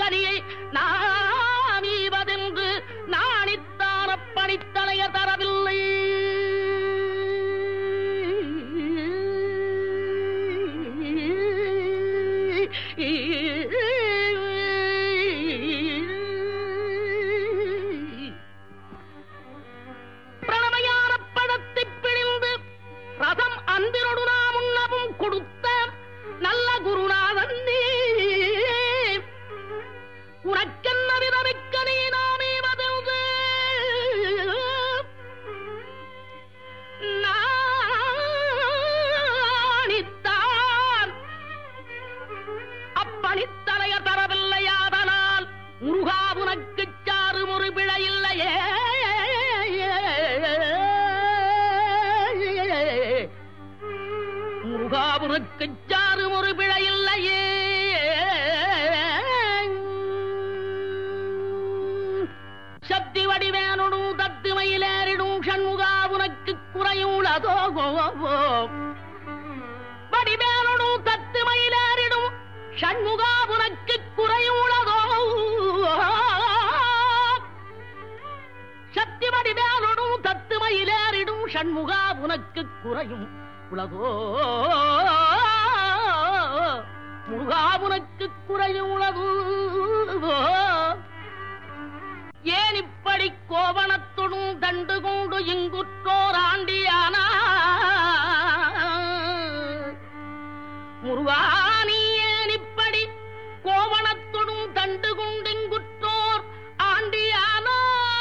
கனியை நாமீவதென்று நாணித்தார பணித்தலைய தரவில்லை பிரணமையான பழத்தை பிழிந்து ரதம் அன்பினொடு நாம் உண்ணவும் கொடுத்த நல்ல குருநாதன் நீ உனக்கென்ன விதமிக்க நீ நாமே வதந்து நாணித்தான் அப்பணித்தலைய தரவில்லையாதனால் முருகா உனக்குச் சாறு ஒரு பிழையில்லையே முருகா உனக்குச் சாறு ஒரு பிழையில்லையே சக்தி வடிவேனுடும் தத்து மயிலேறிடும் சண்முகா உனக்கு குறையுள்ளதோ வடிவேனுடும் தத்து மயிலேறிடும் சண்முகா உனக்கு குறையுள்ளதோ சக்தி வடிவேனுடும் தத்து மயிலேறிடும் சண்முகா உனக்கு குறையும் உலகோ முருகா உனக்கு குறையும் உலகோ ஏன் இப்படி கோவணத்துடன் தண்டு கொண்டு இங்குற்றோர் ஆண்டியானா முருகா நீ ஏன் இப்படி கோவணத்துடன் தண்டு கொண்டு இங்குற்றோர் ஆண்டியானா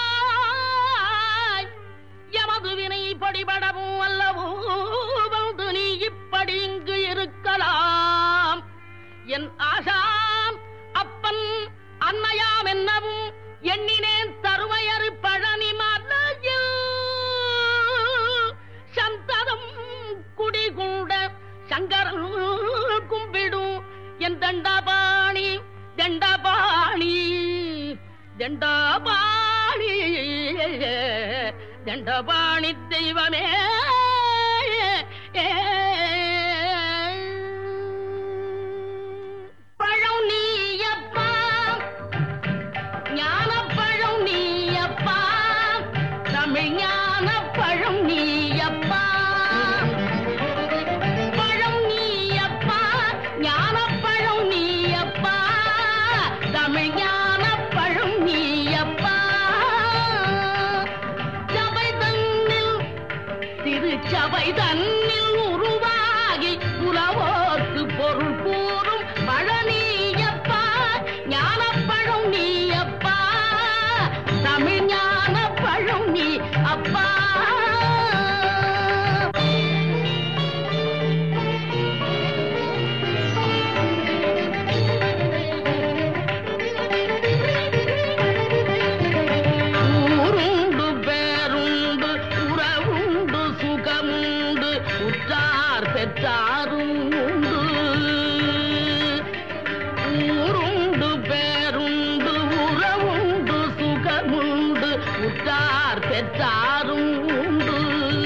எமது வினை படிபடவும் அல்லவோ வந்து நீ இப்படி இங்கு இருக்கலாம் என் ஆசாம் அப்பன் அன்னையாம் என்னவும் எண்ணினேன் தருவையறு பழனி மலையில் சந்ததம் குடிகூட சங்கரன் கும்பிடும் என் தண்டபாணி தண்டபாணி தண்டபாணி தண்டபாணி தெய்வமே பழம் நீயப்பா ஞானப்பழம் நீயப்பா தமிழ் ஞானப்பழம் நீயப்பா பழம் நீயப்பா ஞானப்பழம் நீயப்பா தமிழ் ஞானப்பழம் நீயப்பா சபை தன்னில் திருச்சபை தன்னில் உருவாகி உலவோர்க்கு பொருள் கூறும் பழனியப்பா ஞானப்பழம் நீயப்பா தமிழ் ஞானப்பழம் நீ அப்பா ஊருண்டு பேருண்டு உறவுண்டு சுகமுண்டு உற்றார் பெற்றாரும் உண்டு ஊருண்டு பேருண்டு உறவுண்டு சுகமுண்டு உற்றார் பெற்றாரும் உண்டு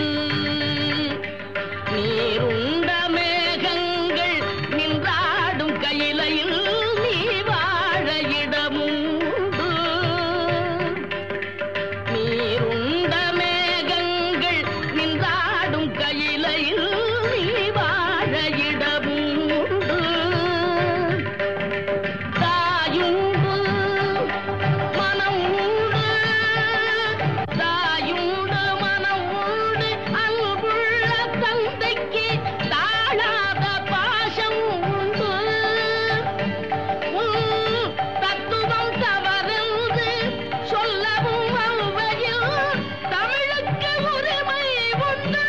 நீருண்ட மேகங்கள் நின்றாடும் கையிலையில் நீ வாழ இடமும் உண்டு நீருண்ட மேகங்கள் நின்றாடும் கையிலையில் நீ வாழ இடமும் உண்டு தாயுண்டு மனம் உண்டு தாயுண்டு மனம் உண்டு அன்புள்ள தந்தைக்கு தாழாத பாசம் உண்டு உம் தத்துவம் தவறென்று சொல்லவும் அவ்வையில் தமிழுக்கு உரிமை உண்டு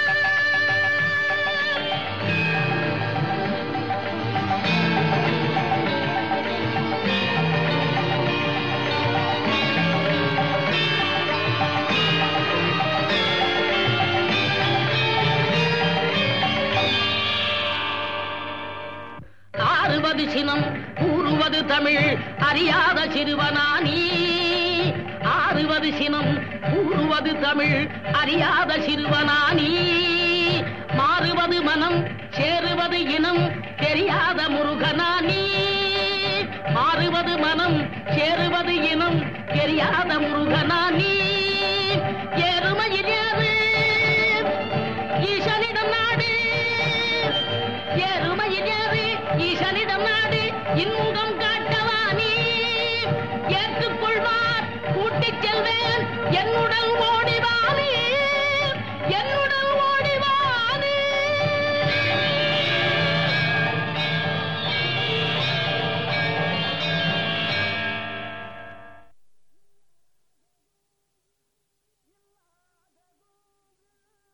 ஆறுவது சினம் கூறுவது தமிழ் அறியாத சிறுவனானி ஆறுவது சினம் கூறுவது தமிழ் அறியாத சிறுவனானி மாறுவது மனம் சேருவது இனம் தெரியாத முருகனானி மாறுவது மனம் சேருவது இனம் தெரியாத முருகனா நீ எருமையில் ஏறு ஈசனிடம் நாடு எருமையில் ஏறு ஈசனிடம் நாடு இன்பம்